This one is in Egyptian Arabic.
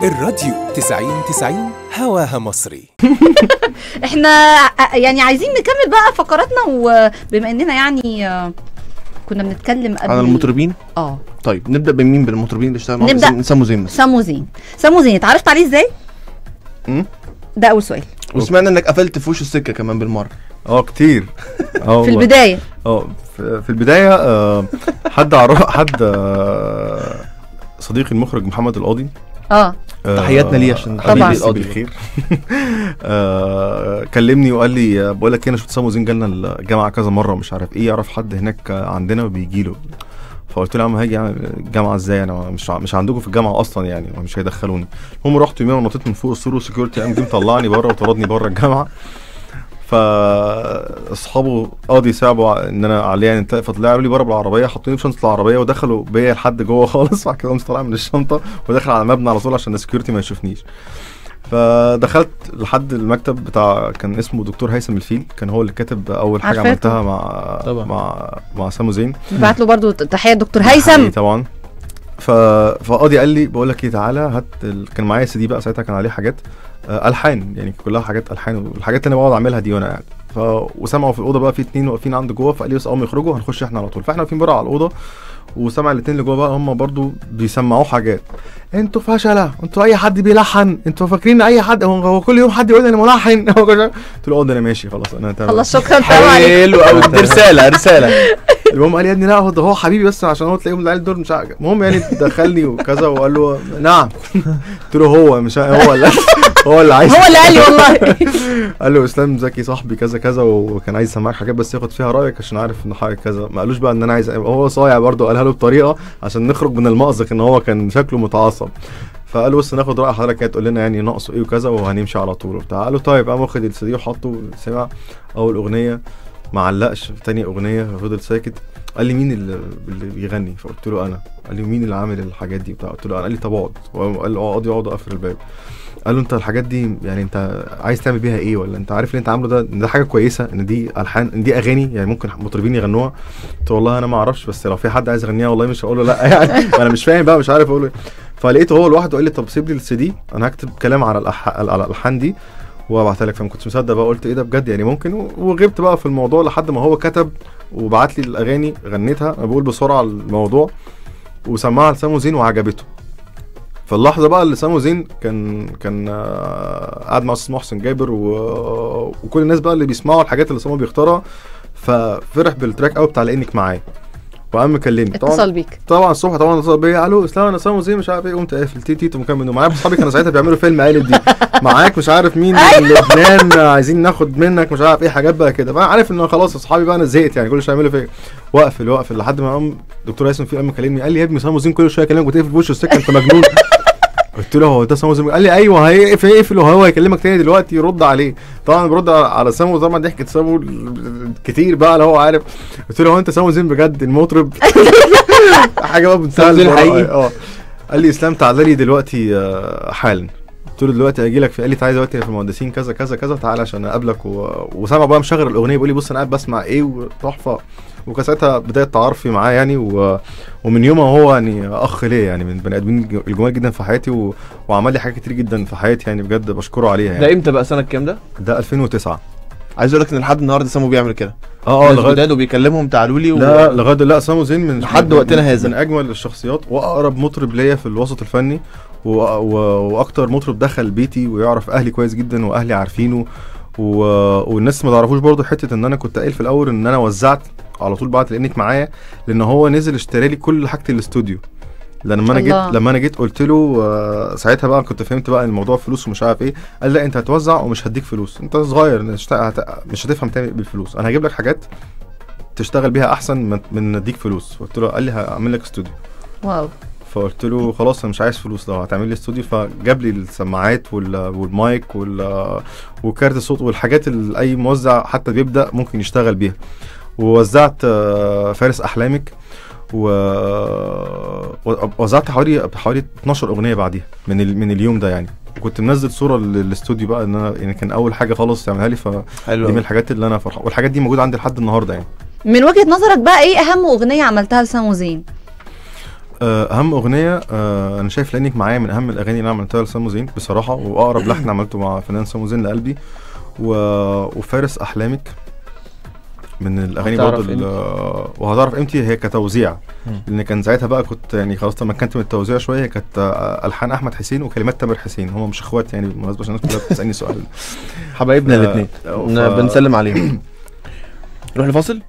الراديو 90 90 هواها مصري احنا ع- يعني عايزين نكمل بقى فقراتنا وبما اننا يعني آه، كنا بنتكلم قبل على المطربين اه طيب نبدا بمين بالمطربين اللي اشتغلوا معاهم؟ نبدأ. زين- سامو زين مثلا سامو زين سامو زين اتعرفت عليه ازاي؟ مم. ده اول سؤال وسمعنا انك قفلت في وش السكه كمان بالمره اه كتير اه في والله. البدايه اه في في البدايه آه، حد عرف حد آه، صديقي المخرج محمد القاضي اه آه، تحياتنا ليه عشان طبعاً. حبيبي القاضي. بالخير آه، كلمني وقال لي آه، بقول لك إيه، انا شفت سامو زين جالنا الجامعه كذا مره ومش عارف ايه يعرف حد هناك آه، عندنا وبيجي له فقلت له يا عم هاجي أعمل الجامعه ازاي انا مش ع- مش عندكم في الجامعه اصلا يعني مش هيدخلوني المهم رحت يومين ونطيت من فوق السور وسكيورتي قام جه مطلعني بره وطردني بره الجامعه فاصحابه قاضي صعبوا ان انا عليه يعني فطلعوا لي بره بالعربيه حطوني في شنطه العربيه ودخلوا بيا لحد جوه خالص بعد كده قمت طالع من الشنطه وداخل على المبنى على طول عشان السكيورتي ما يشوفنيش فدخلت لحد المكتب بتاع كان اسمه دكتور هيثم الفيل كان هو اللي كاتب اول حاجه عارفاه عملتها مع طبعا. مع مع سامو زين نبعت له برضو تحيه دكتور حقيقي هيثم طبعا ف... فقاضي قال لي بقول لك ايه تعالى هات ال... كان معايا سي دي بقى ساعتها كان عليه حاجات آه، الحان يعني كلها حاجات الحان والحاجات اللي انا بقعد اعملها دي وانا قاعد ف وسمعوا في الاوضه بقى في اتنين واقفين عند جوه فقال لي بس اول ما يخرجوا هنخش احنا على طول فاحنا واقفين بره على الاوضه وسمع الاتنين اللي جوه بقى هم برضو بيسمعوه حاجات انتوا فشله انتوا اي حد بيلحن انتوا فاكرين اي حد هو, هو كل يوم حد يقول لي انا ملحن هو كل- قلت له اه ده انا ماشي خلاص انا تمام خلاص شكرا سلام عليكم حلو قوي دي رساله رساله المهم قال لي يا ابني لا هو ده هو حبيبي بس عشان هو تلاقيهم العيال دول مش عارف المهم يعني دخلني وكذا وقال له نعم قلت له هو مش هو اللي هو اللي عايز هو اللي قال لي والله قال له اسلام زكي صاحبي كذا كذا وكان عايز يسمعك حاجات بس ياخد فيها رايك عشان عارف ان حاجه كذا ما قالوش بقى ان انا عايز هو صايع برضه قالها له بطريقه عشان نخرج من المأزق ان هو كان شكله متعصب فقال له بص ناخد راي حضرتك تقول لنا يعني ناقصه ايه وكذا وهنمشي على طول وبتاع قال له طيب قام واخد السي دي وحطه سمع اول اغنيه ما علقش في تاني اغنيه فضل ساكت قال لي مين اللي, اللي بيغني فقلت له انا قال لي مين اللي عامل الحاجات دي بتاع قلت له انا قال لي طب اقعد وقال له اقعد اقعد اقفل الباب قال له انت الحاجات دي يعني انت عايز تعمل بيها ايه ولا انت عارف اللي انت عامله ده ان ده حاجه كويسه ان دي الحان ان دي اغاني يعني ممكن مطربين يغنوها قلت له والله انا ما اعرفش بس لو في حد عايز يغنيها والله مش هقول له لا يعني انا مش فاهم بقى مش عارف اقول له ايه فلقيته هو لوحده قال لي طب سيب لي السي دي انا هكتب كلام على الأح... على الالحان دي وابعتها لك فما كنتش مصدق بقى قلت ايه ده بجد يعني ممكن و- وغبت بقى في الموضوع لحد ما هو كتب وبعت لي الاغاني غنيتها انا بقول بسرعه الموضوع وسمعها لسامو زين وعجبته فاللحظه بقى اللي سامو زين كان كان آه، قاعد مع استاذ محسن جابر و... وكل الناس بقى اللي بيسمعوا الحاجات اللي سامو بيختارها ففرح بالتراك قوي بتاع لانك معايا وقام مكلمني اتصل بيك طبعا الصبح طبعا اتصل بيا الو اسلام انا سامو زين مش عارف ايه قمت قافل تيتي تيتو مكمل ومعايا اصحابي كانوا ساعتها بيعملوا فيلم قالب دي معاك مش عارف مين من لبنان عايزين ناخد منك مش عارف ايه حاجات بقى كده فانا عارف ان خلاص اصحابي بقى انا زهقت يعني كل شويه يعملوا فيا واقفل واقفل لحد ما قام دكتور هيثم في قام مكلمني قال لي يا ابني سامو زين كل شويه يكلمك وتقفل في وشه السكه انت مجنون قلت له هو ده سامو زين قال لي ايوه هيقفل يقفل وهو هيكلمك تاني دلوقتي يرد عليه طبعا برد على- على سامو طبعا ضحكه سامو كتير بقى اللي هو عارف قلت له هو انت سامو زين بجد المطرب حاجه بقى بنتهى سامو زين البراءة. الحقيقي. اه قال لي اسلام تعالى لي دلوقتي آه، حالا قلت له دلوقتي اجي لك في قال لي تعالى دلوقتي في المهندسين كذا كذا كذا تعالى عشان اقابلك و... وسامع بقى مشغل الاغنيه بيقول لي بص انا قاعد بسمع ايه وتحفه وكان ساعتها بدايه تعارفي معاه يعني و... ومن يومها هو يعني اخ ليا يعني من بني ادمين الجمال جدا في حياتي و... وعمل لي حاجات كتير جدا في حياتي يعني بجد بشكره عليها ده يعني امتى بقى سنه كام ده؟ ده 2009 عايز اقول لك ان لحد النهارده سامو بيعمل كده اه اه ناس لغايه جداد وبيكلمهم تعالوا لي و... لا لغايه لا سامو زين من لحد من- وقتنا هذا. من اجمل الشخصيات واقرب مطرب ليا في الوسط الفني و... و... واكتر مطرب دخل بيتي ويعرف اهلي كويس جدا واهلي عارفينه و... والناس ما تعرفوش برضو حته ان انا كنت قايل في الاول ان انا وزعت على طول بعت لانك معايا لان هو نزل اشترى لي كل حاجه الاستوديو لما انا الله. جيت لما انا جيت قلت له آه، ساعتها بقى كنت فهمت بقى الموضوع فلوس ومش عارف ايه قال لا انت هتوزع ومش هديك فلوس انت صغير مش هت- مش هتفهم تعمل إيه بالفلوس انا هجيب لك حاجات تشتغل بيها احسن من- من اديك فلوس قلت له قال لي هعمل لك استوديو واو فقلت له خلاص انا مش عايز فلوس لو هتعمل لي استوديو فجاب لي السماعات وال- والمايك وال وكارت الصوت والحاجات اللي اي موزع حتى بيبدا ممكن يشتغل بيها ووزعت آه، فارس احلامك و وزعت حوالي حوالي 12 اغنيه بعديها من ال... من اليوم ده يعني كنت منزل صوره للاستوديو بقى ان انا يعني كان اول حاجه خالص تعملها لي فدي حلو من أوي. الحاجات اللي انا فرحان والحاجات دي موجوده عندي لحد النهارده يعني من وجهه نظرك بقى ايه اهم اغنيه عملتها لسامو زين آه، اهم اغنيه آه، انا شايف لانك معايا من اهم الاغاني اللي انا عملتها لسامو زين بصراحه واقرب لحن عملته مع فنان سامو زين لقلبي و... وفارس احلامك من الاغاني هتعرف برضه ال- وهتعرف امتى هي كتوزيع مم. لان كان ساعتها بقى كنت يعني خلاص تمكنت من التوزيع شويه هي كانت آه، الحان احمد حسين وكلمات تامر حسين هم مش اخوات يعني بالمناسبه عشان الناس كلها بتسالني سؤال حبايبنا آه، الاثنين آه، ف- بنسلم عليهم نروح لفاصل